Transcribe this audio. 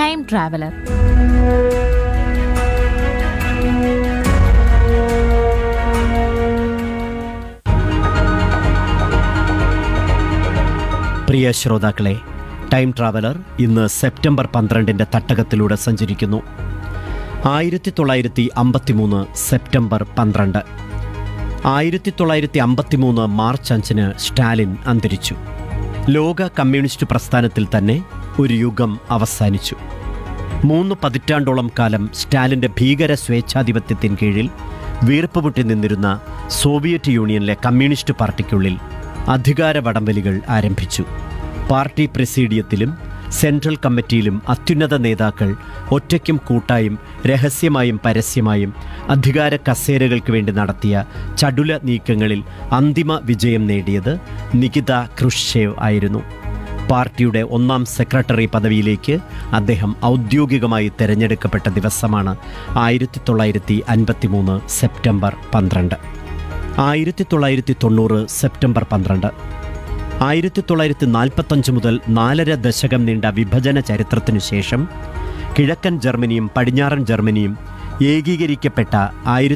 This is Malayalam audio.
ടൈം ട്രാവലർ പ്രിയ ശ്രോതാക്കളെ ടൈം ട്രാവലർ ഇന്ന് സെപ്റ്റംബർ പന്ത്രണ്ടിൻ്റെ തട്ടകത്തിലൂടെ സഞ്ചരിക്കുന്നു ആയിരത്തി തൊള്ളായിരത്തി അമ്പത്തിമൂന്ന് സെപ്റ്റംബർ പന്ത്രണ്ട് ആയിരത്തി തൊള്ളായിരത്തി അമ്പത്തിമൂന്ന് മാർച്ച് അഞ്ചിന് സ്റ്റാലിൻ അന്തരിച്ചു ലോക കമ്മ്യൂണിസ്റ്റ് പ്രസ്ഥാനത്തിൽ തന്നെ ഒരു യുഗം അവസാനിച്ചു മൂന്ന് പതിറ്റാണ്ടോളം കാലം സ്റ്റാലിൻ്റെ ഭീകര സ്വേച്ഛാധിപത്യത്തിന് കീഴിൽ വീർപ്പുമുട്ടി നിന്നിരുന്ന സോവിയറ്റ് യൂണിയനിലെ കമ്മ്യൂണിസ്റ്റ് പാർട്ടിക്കുള്ളിൽ അധികാര വടംവലികൾ ആരംഭിച്ചു പാർട്ടി പ്രസീഡിയത്തിലും സെൻട്രൽ കമ്മിറ്റിയിലും അത്യുന്നത നേതാക്കൾ ഒറ്റയ്ക്കും കൂട്ടായും രഹസ്യമായും പരസ്യമായും അധികാര കസേരകൾക്ക് വേണ്ടി നടത്തിയ ചടുല നീക്കങ്ങളിൽ അന്തിമ വിജയം നേടിയത് നികിത ക്രുഷേവ് ആയിരുന്നു പാർട്ടിയുടെ ഒന്നാം സെക്രട്ടറി പദവിയിലേക്ക് അദ്ദേഹം ഔദ്യോഗികമായി തെരഞ്ഞെടുക്കപ്പെട്ട ദിവസമാണ് ആയിരത്തി തൊള്ളായിരത്തി അൻപത്തി മൂന്ന് സെപ്റ്റംബർ പന്ത്രണ്ട് ആയിരത്തി തൊള്ളായിരത്തി തൊണ്ണൂറ് സെപ്റ്റംബർ പന്ത്രണ്ട് ആയിരത്തി തൊള്ളായിരത്തി നാൽപ്പത്തഞ്ച് മുതൽ നാലര ദശകം നീണ്ട വിഭജന ചരിത്രത്തിനു ശേഷം കിഴക്കൻ ജർമ്മനിയും പടിഞ്ഞാറൻ ജർമ്മനിയും ഏകീകരിക്കപ്പെട്ട ആയിരത്തി